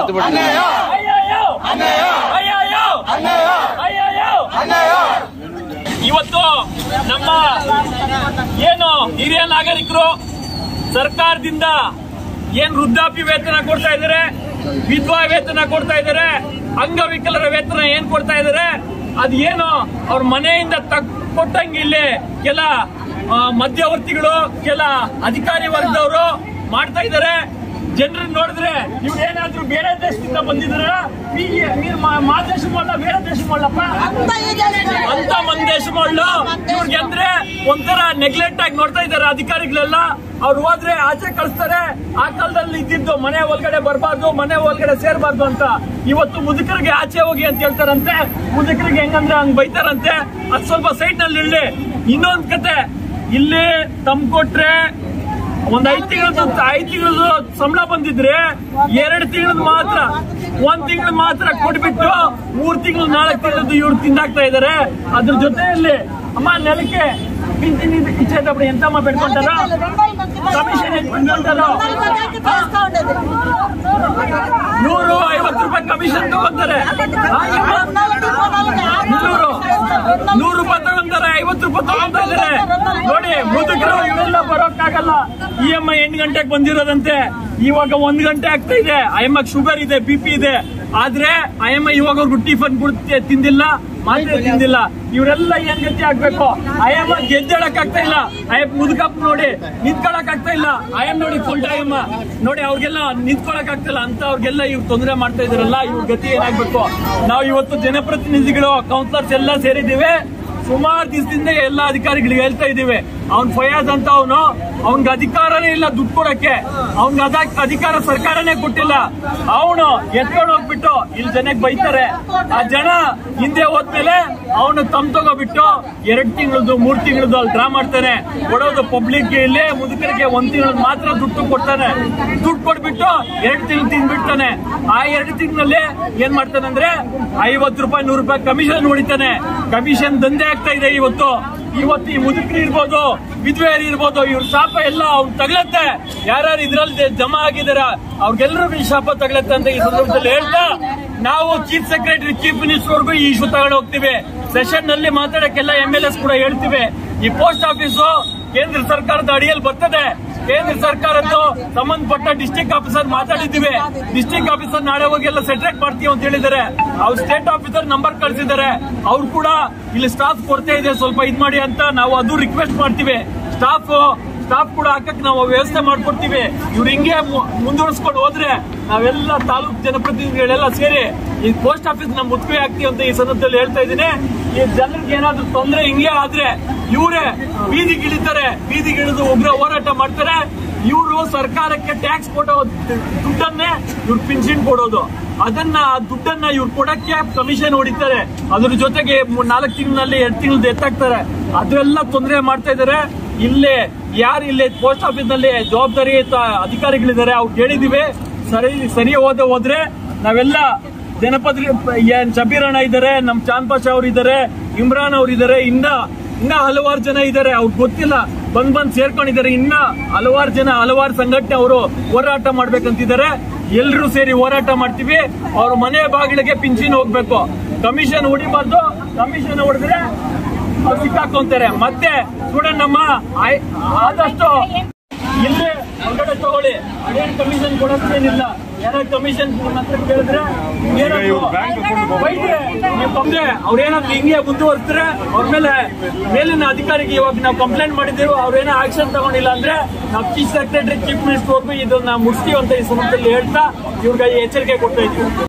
ಇವತ್ತು ನಮ್ಮ ಏನು ಹಿರಿಯ ನಾಗರಿಕರು ಸರ್ಕಾರದಿಂದ ಏನ್ ವೃದ್ಧಾಪ್ಯ ವೇತನ ಕೊಡ್ತಾ ಇದ್ದಾರೆ ವಿಧವಾ ವೇತನ ಕೊಡ್ತಾ ಇದ್ದಾರೆ ಅಂಗವಿಕಲರ ವೇತನ ಏನ್ ಕೊಡ್ತಾ ಇದ್ದಾರೆ ಅದ್ ಏನು ಅವ್ರ ಮನೆಯಿಂದ ತಕ್ ಕೊಟ್ಟಂಗೆ ಇಲ್ಲಿ ಕೆಲ ಆ, ಮಧ್ಯವರ್ತಿಗಳು ಕೆಲ ಅಧಿಕಾರಿ ವರ್ಗದವರು ಮಾಡ್ತಾ ಇದ್ದಾರೆ ಜನರನ್ನ ನೋಡಿದ್ರೆ ಇವ್ರು ಏನಾದ್ರೂ ಬೇರೆ ದೇಶದಿಂದ ಬಂದಿದ್ರ ಮಾ ದೇಶ ಮಾಡಲ್ಲ ಬೇರೆ ದೇಶ ಮಾಡಲ್ಲಪ್ಪ ಅಂತ ಮಂದಿ ದೇಶ ಮಾಡಲು ಇವ್ರಿಗೆ ಅಂದ್ರೆ ಒಂಥರ ನೆಗ್ಲೆಕ್ಟ್ ಆಗಿ ನೋಡ್ತಾ ಇದ್ದಾರೆ ಅಧಿಕಾರಿಗಳೆಲ್ಲ ಅವ್ರು ಹೋದ್ರೆ ಆಚೆ ಕಳಿಸ್ತಾರೆ ಆ ಕಾಲದಲ್ಲಿ ಇದ್ದಿದ್ದು ಮನೆ ಒಳಗಡೆ ಬರಬಾರ್ದು ಮನೆ ಒಳಗಡೆ ಸೇರ್ಬಾರ್ದು ಅಂತ ಇವತ್ತು ಮುದುಕರಿಗೆ ಆಚೆ ಹೋಗಿ ಅಂತ ಹೇಳ್ತಾರಂತೆ ಮುದುಕರಿಗೆ ಹೆಂಗಂದ್ರೆ ಹಂಗ್ ಬೈತಾರಂತೆ ಅದ್ ಸ್ವಲ್ಪ ಸೈಡ್ ನಲ್ಲಿ ಇರ್ಲಿ ಇನ್ನೊಂದ್ ಕತೆ ಇಲ್ಲಿ ತಮ್ ಕೊಟ್ರೆ ಒಂದ್ ಐದ್ ತಿಂಗಳದ್ದು ಐದ್ ತಿಂಗಳದ್ದು ಸಂಬಳ ಬಂದಿದ್ರೆ ಎರಡ್ ತಿಂಗಳದ್ ಮಾತ್ರ ಒಂದ್ ತಿಂಗಳು ಮಾತ್ರ ಕೊಟ್ಬಿಟ್ಟು ಮೂರ್ ತಿಂಗಳು ನಾಲ್ಕು ತಿಂಗಳದ್ದು ಇವ್ರು ತಿಂದಾಕ್ತಾ ಇದಾರೆ ಅದ್ರ ಜೊತೆಯಲ್ಲಿ ಅಮ್ಮ ನೆಲಕ್ಕೆ ಪಿಂಚಣಿ ಇಚ್ಛೆ ತಪ್ಪು ಎಂತಮ್ಮ ಬೆಡ್ಕೊಂತಾರ ಕಮಿಷನ್ ಬೆಡ್ಕೊಂತಾರೋ ನೂರು ಐವತ್ತು ರೂಪಾಯಿ ಕಮಿಷನ್ ತಗೊಂತಾರೆ ನೂರು ನೂರು ರೂಪಾಯಿ ತಗೊಂತಾರೆ ಐವತ್ತು ರೂಪಾಯಿ ತಗೊಂತಾ ಇದಾರೆ ನೋಡಿ ಮುದುಕರು ಇವೆಲ್ಲ ಬರೋಕ್ಕಾಗಲ್ಲ ಇ ಎಂ ಐ ಎಂಟು ಗಂಟೆಗೆ ಬಂದಿರೋದಂತೆ ಇವಾಗ ಒಂದ್ ಗಂಟೆ ಆಗ್ತಾ ಇದೆ ಐ ಎಮ್ ಶುಗರ್ ಇದೆ ಬಿ ಪಿ ಇದೆ ಆದ್ರೆ ಐ ಎಮ್ ಐ ಇವಾಗವರೆಗೂ ಟಿಫನ್ ಕೊಡುತ್ತೆ ತಿಂದಿಲ್ಲ ಮಾತ್ರೆ ತಿಂದಿಲ್ಲ ಇವರೆಲ್ಲ ಏನ್ ಗತಿ ಆಗ್ಬೇಕು ಐ ಎಮ್ ಗೆದ್ದೇಳಕ್ ಆಗ್ತಾ ಇಲ್ಲ ಐ ಎಮ್ ಮುದುಕಪ್ಪ ನೋಡಿ ನಿಂತ್ಕೊಳಕ್ ಆಗ್ತಾ ಇಲ್ಲ ಐ ಎಮ್ ನೋಡಿ ಫುಲ್ ಟೈಮ್ ನೋಡಿ ಅವ್ರಿಗೆಲ್ಲ ನಿಂತ್ಕೊಳಕ್ ಆಗ್ತಿಲ್ಲ ಅಂತ ಅವ್ರಿಗೆಲ್ಲ ಇವ್ರು ತೊಂದರೆ ಮಾಡ್ತಾ ಇದಾರಲ್ಲ ಇವ್ರ ಗತಿ ಏನಾಗ್ಬೇಕು ನಾವು ಇವತ್ತು ಜನಪ್ರತಿನಿಧಿಗಳು ಕೌನ್ಸಿಲರ್ಸ್ ಎಲ್ಲ ಸೇರಿದ್ದೀವಿ ಸುಮಾರು ದಿವಸದಿಂದ ಎಲ್ಲ ಅಧಿಕಾರಿಗಳಿಗೆ ಹೇಳ್ತಾ ಇದ್ದೀವಿ ಅವ್ನ್ ಫಯಾಜ್ ಅಂತ ಅವನು ಅವನ್ಗೆ ಅಧಿಕಾರನೇ ಇಲ್ಲ ದುಡ್ಡು ಕೊಡಕ್ಕೆ ಅವ್ನ್ಗೆ ಅದ ಅಧಿಕಾರ ಸರ್ಕಾರನೇ ಕೊಟ್ಟಿಲ್ಲ ಅವನು ಎತ್ಕೊಂಡು ಹೋಗ್ಬಿಟ್ಟು ಇಲ್ಲಿ ಜನಕ್ಕೆ ಬೈತಾರೆ ಆ ಜನ ಹಿಂದೆ ಹೋದ್ಮೇಲೆ ಅವನು ತಮ್ ತಗೋಬಿಟ್ಟು ಎರಡ್ ತಿಂಗಳದ್ದು ಮೂರ್ ತಿಂಗಳದ್ದು ಅಲ್ಲಿ ಡ್ರಾ ಮಾಡ್ತಾನೆ ಕೊಡೋದು ಪಬ್ಲಿಕ್ ಇಲ್ಲಿ ಮುದುಕರಿಗೆ ಒಂದ್ ತಿಂಗಳು ಮಾತ್ರ ದುಡ್ಡು ಕೊಡ್ತಾನೆ ದುಡ್ಡು ಕೊಟ್ಬಿಟ್ಟು ಎರಡ್ ತಿಂಗಳು ತಿಂದ್ಬಿಡ್ತಾನೆ ಆ ಎರಡು ತಿಂಗಳಲ್ಲಿ ಏನ್ ಮಾಡ್ತಾನೆ ಅಂದ್ರೆ ಐವತ್ತು ರೂಪಾಯಿ ನೂರು ರೂಪಾಯಿ ಕಮಿಷನ್ ಹೊಡಿತಾನೆ ಕಮಿಷನ್ ದಂಧೆ ಆಗ್ತಾ ಇದೆ ಇವತ್ತು ಇವತ್ತು ಈ ಮುದುಕರು ಇರ್ಬೋದು ವಿಧವೆಯರು ಇರ್ಬೋದು ಇವ್ರ ಶಾಪ ಎಲ್ಲ ಅವ್ನ್ ತಗಲತ್ತೆ ಯಾರ್ಯಾರು ಇದ್ರಲ್ಲಿ ಜಮಾ ಆಗಿದಾರ ಅವ್ರಿಗೆಲ್ಲರಿಗೂ ಈ ಶಾಪ ತಗಲತ್ತೆ ಅಂತ ಈ ಸಂದರ್ಭದಲ್ಲಿ ಹೇಳ್ತಾ ನಾವು ಚೀಫ್ ಸೆಕ್ರೆಟರಿ ಚೀಫ್ ಮಿನಿಸ್ಟರ್ ವರ್ಗೂ ಈ ಇಶ್ಯೂ ತಗೊಂಡು ಹೋಗ್ತೀವಿ ಸೆಷನ್ ನಲ್ಲಿ ಮಾತಾಡಕ್ಕೆಲ್ಲ ಎಂ ಎಲ್ ಎಸ್ ಕೂಡ ಹೇಳ್ತೀವಿ ಈ ಪೋಸ್ಟ್ ಆಫೀಸು ಕೇಂದ್ರ ಸರ್ಕಾರದ ಅಡಿಯಲ್ಲಿ ಬರ್ತದೆ ಕೇಂದ್ರ ಸರ್ಕಾರದ್ದು ಸಂಬಂಧಪಟ್ಟ ಡಿಸ್ಟಿಕ್ ಆಫೀಸರ್ ಮಾತಾಡಿದ್ದೀವಿ ಡಿಸ್ಟಿಕ್ ಆಫೀಸರ್ ನಾಳೆ ಹೋಗಿ ಎಲ್ಲ ಸೆಟ್ರೇಟ್ ಮಾಡ್ತೀವಿ ಅಂತ ಹೇಳಿದ್ದಾರೆ ಅವ್ರು ಸ್ಟೇಟ್ ಆಫೀಸರ್ ನಂಬರ್ ಕಳ್ಸಿದ್ದಾರೆ ಅವ್ರು ಕೂಡ ಇಲ್ಲಿ ಸ್ಟಾಫ್ ಕೊರತೆ ಇದೆ ಸ್ವಲ್ಪ ಇದ್ ಮಾಡಿ ಅಂತ ನಾವು ಅದು ರಿಕ್ವೆಸ್ಟ್ ಮಾಡ್ತೀವಿ ಸ್ಟಾಫ್ ಸ್ಟಾಫ್ ಕೂಡ ಹಾಕಕ್ ನಾವು ವ್ಯವಸ್ಥೆ ಮಾಡ್ಕೊಡ್ತೀವಿ ಇವ್ರು ಹಿಂಗೆ ಮು- ಮುಂದುವರಿಸ್ಕೊಂಡು ಹೋದ್ರೆ ನಾವೆಲ್ಲ ತಾಲೂಕು ಜನಪ್ರತಿನಿಧಿಗಳೆಲ್ಲ ಸೇರಿ ಈ ಪೋಸ್ಟ್ ಆಫೀಸ್ ನಮ್ ಮುತ್ಕುವೆ ಆಗ್ತೀವಿ ಅಂತ ಈ ಸಂದರ್ಭದಲ್ಲಿ ಹೇಳ್ತಾ ಇದ್ದೀನಿ ಈ ಜನರಿಗೆ ಏನಾದ್ರೂ ತೊಂದರೆ ಹಿಂಗೆ ಆದ್ರೆ ಇವರೇ ಬೀದಿಗಿಳಿತಾರೆ ಬೀದಿಗಿಳಿದು ಉಗ್ರ ಹೋರಾಟ ಮಾಡ್ತಾರೆ ಇವರು ಸರ್ಕಾರಕ್ಕೆ ಟ್ಯಾಕ್ಸ್ ಕೊಡೋ ದುಡ್ಡನ್ನೇ ಇವ್ರು ಪಿನ್ಷನ್ ಕೊಡೋದು ಅದನ್ನ ಆ ದುಡ್ಡನ್ನ ಇವ್ರು ಕೊಡಕ್ಕೆ ಕಮಿಷನ್ ಹೊಡಿತಾರೆ ಅದ್ರ ಜೊತೆಗೆ ಮೂ- ನಾಲ್ಕು ತಿಂಗಳಲ್ಲಿ ಎರಡು ತಿಂಗಳು ಎತ್ತಾಕ್ತಾರೆ ಅದೆಲ್ಲ ತೊಂದರೆ ಮಾಡ್ತಾ ಇದಾರೆ ಇಲ್ಲೇ ಯಾರು ಇಲ್ಲಿ ಪೋಸ್ಟ್ ಆಫೀಸ್ ನಲ್ಲಿ ಜವಾಬ್ದಾರಿ ಅಧಿಕಾರಿಗಳಿದ್ದಾರೆ ಅವ್ರು ಹೇಳಿದಿವಿ ಸರಿ ಸರಿ ಹೋದ ಹೋದ್ರೆ ನಾವೆಲ್ಲ ಜನಪದ ಏನ್ ಶಬೀರ್ ಅಣ್ಣ ಇದ್ದಾರೆ ನಮ್ ಚಾಂದ್ ಪಾಷಾ ಅವ್ರು ಇದ್ದಾರೆ ಇಮ್ರಾನ್ ಅವ್ರು ಇದ್ದಾರೆ ಇನ್ನ ಇನ್ನ ಹಲವಾರು ಜನ ಇದ್ದಾರೆ ಅವ್ರಿಗೆ ಗೊತ್ತಿಲ್ಲ ಬಂದ್ ಬಂದ್ ಸೇರ್ಕೊಂಡಿದ್ದಾರೆ ಇನ್ನ ಹಲವಾರು ಜನ ಹಲವಾರು ಸಂಘಟನೆ ಅವರು ಹೋರಾಟ ಮಾಡ್ಬೇಕಂತಿದ್ದಾರೆ ಎಲ್ರೂ ಸೇರಿ ಹೋರಾಟ ಮಾಡ್ತೀವಿ ಅವ್ರ ಮನೆ ಬಾಗಿಲಿಗೆ ಪಿಂಚಿನ್ ಹೋಗ್ಬೇಕು ಕಮಿಷನ್ ಹೊಡಿಬಾರ್ದು ಕಮಿಷನ್ ಹೊಡೆದ್ರೆ ಅವ್ರು ಸಿಕ್ಕಾಕೊಂತಾರೆ ಮತ್ತೆ ಸ್ಟೂಡೆಂಟ್ ನಮ್ಮ ಆಯ್- ಆದಷ್ಟು ಇಲ್ಲೇ ಹೊರಗಡೆ ತಗೊಳ್ಳಿ ಅದೇನು ಕಮಿಷನ್ ಕೊಡೋದೇನಿಲ್ಲ ಯಾರೋ ಕಮಿಷನ್ ಮಾತ್ರ ಕೇಳಿದ್ರೆ ಏನಾದ್ರು ಬೈದ್ರೆ ನೀವು ತೊಂದ್ರೆ ಅವ್ರೇನಾದ್ರು ಹಿಂಗೆ ಮುಂದುವರ್ಸಿದ್ರೆ ಅವ್ರ ಮೇಲೆ ಮೇಲಿನ ಅಧಿಕಾರಿಗೆ ಇವಾಗ ನಾವು ಕಂಪ್ಲೇಂಟ್ ಮಾಡಿದ್ದೇವೆ ಅವ್ರೇನೋ ಆಕ್ಷನ್ ತಗೊಂಡಿಲ್ಲ ಅಂದ್ರೆ ನಾವು ಚೀಫ್ ಸೆಕ್ರೆಟರಿ ಚೀಫ್ ಮಿನಿಸ್ಟರ್ ಇದನ್ನ ಮುಗಿಸ್ತೀವಿ ಅಂತ ಈ ಸಂದರ್ಭದಲ್ಲಿ ಹೇಳ್ತಾ ಇವ್ರಿಗೆ ಎಚ್ಚರಿಕೆ ಕೊಡ್ತಾ ಇದ್ದೀವಿ